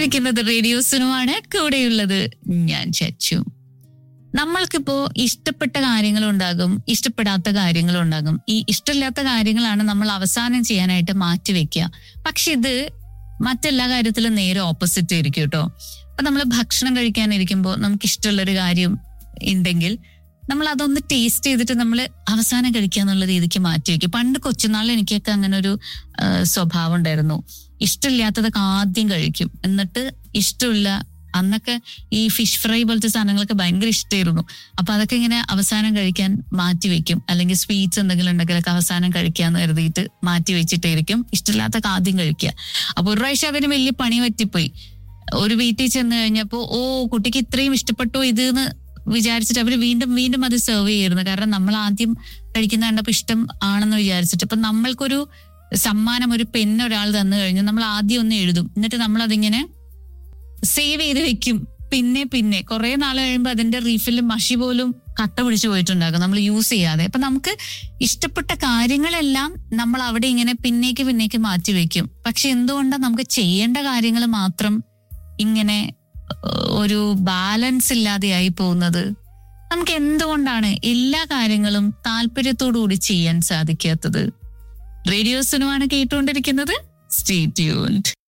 കേട്ടുകൊണ്ടിരിക്കുന്നത് റേഡിയോ സിനുമാണ് കൂടെയുള്ളത് ഞാൻ ചച്ചു നമ്മൾക്കിപ്പോ ഇഷ്ടപ്പെട്ട കാര്യങ്ങളുണ്ടാകും ഇഷ്ടപ്പെടാത്ത കാര്യങ്ങളുണ്ടാകും ഈ ഇഷ്ടമില്ലാത്ത കാര്യങ്ങളാണ് നമ്മൾ അവസാനം ചെയ്യാനായിട്ട് മാറ്റിവെക്കുക പക്ഷെ ഇത് മറ്റെല്ലാ കാര്യത്തിലും നേരെ ഓപ്പോസിറ്റ് ആയിരിക്കും കേട്ടോ അപ്പൊ നമ്മൾ ഭക്ഷണം കഴിക്കാനിരിക്കുമ്പോൾ നമുക്ക് ഇഷ്ടമുള്ളൊരു കാര്യം ഉണ്ടെങ്കിൽ നമ്മൾ അതൊന്ന് ടേസ്റ്റ് ചെയ്തിട്ട് നമ്മൾ അവസാനം കഴിക്കുക എന്നുള്ള രീതിക്ക് മാറ്റി വെക്കും പണ്ട് കൊച്ചുനാളിൽ എനിക്കൊക്കെ അങ്ങനെ ഒരു ആ, സ്വഭാവം ഉണ്ടായിരുന്നു ഇഷ്ടമില്ലാത്തതൊക്കെ ആദ്യം കഴിക്കും എന്നിട്ട് ഇഷ്ടമില്ല അന്നൊക്കെ ഈ ഫിഷ് ഫ്രൈ പോലത്തെ സാധനങ്ങളൊക്കെ ഭയങ്കര ഇഷ്ടമായിരുന്നു അപ്പൊ അതൊക്കെ ഇങ്ങനെ അവസാനം കഴിക്കാൻ മാറ്റി വെക്കും അല്ലെങ്കിൽ സ്വീറ്റ്സ് എന്തെങ്കിലും ഉണ്ടെങ്കിലൊക്കെ അവസാനം കഴിക്കാന്ന് കരുതിയിട്ട് മാറ്റി വെച്ചിട്ടായിരിക്കും ഇഷ്ടമില്ലാത്തൊക്കെ ആദ്യം കഴിക്കുക അപ്പൊ ഒരു പ്രാവശ്യം അതിന് വലിയ പണി പറ്റിപ്പോയി ഒരു വീട്ടിൽ ചെന്ന് കഴിഞ്ഞപ്പോ ഓ കുട്ടിക്ക് ഇത്രയും ഇഷ്ടപ്പെട്ടോ ഇത് എന്ന് വിചാരിച്ചിട്ട് അവര് വീണ്ടും വീണ്ടും അത് സെർവ് ചെയ്യായിരുന്നു കാരണം നമ്മൾ ആദ്യം കഴിക്കുന്ന കണ്ടപ്പോ ഇഷ്ടം ആണെന്ന് വിചാരിച്ചിട്ട് അപ്പൊ നമ്മൾക്കൊരു സമ്മാനം ഒരു പെന്ന് ഒരാൾ തന്നു കഴിഞ്ഞു നമ്മൾ ആദ്യം ഒന്ന് എഴുതും എന്നിട്ട് നമ്മൾ അതിങ്ങനെ സേവ് ചെയ്ത് വെക്കും പിന്നെ പിന്നെ കുറെ നാൾ കഴിയുമ്പോൾ അതിന്റെ റീഫിൽ മഷി പോലും കട്ട പിടിച്ചു പോയിട്ടുണ്ടാകും നമ്മൾ യൂസ് ചെയ്യാതെ അപ്പൊ നമുക്ക് ഇഷ്ടപ്പെട്ട കാര്യങ്ങളെല്ലാം നമ്മൾ അവിടെ ഇങ്ങനെ പിന്നേക്ക് പിന്നേക്ക് മാറ്റി വെക്കും പക്ഷെ എന്തുകൊണ്ടാണ് നമുക്ക് ചെയ്യേണ്ട കാര്യങ്ങൾ മാത്രം ഇങ്ങനെ ഏഹ്, ഒരു ബാലൻസ് ഇല്ലാതെയായി പോകുന്നത് നമുക്ക് എന്തുകൊണ്ടാണ് എല്ലാ കാര്യങ്ങളും താല്പര്യത്തോടു കൂടി ചെയ്യാൻ സാധിക്കാത്തത് റേഡിയോ സിനിമയാണ് കേട്ടുകൊണ്ടിരിക്കുന്നത് സ്റ്റേ ട്യൂൺഡ്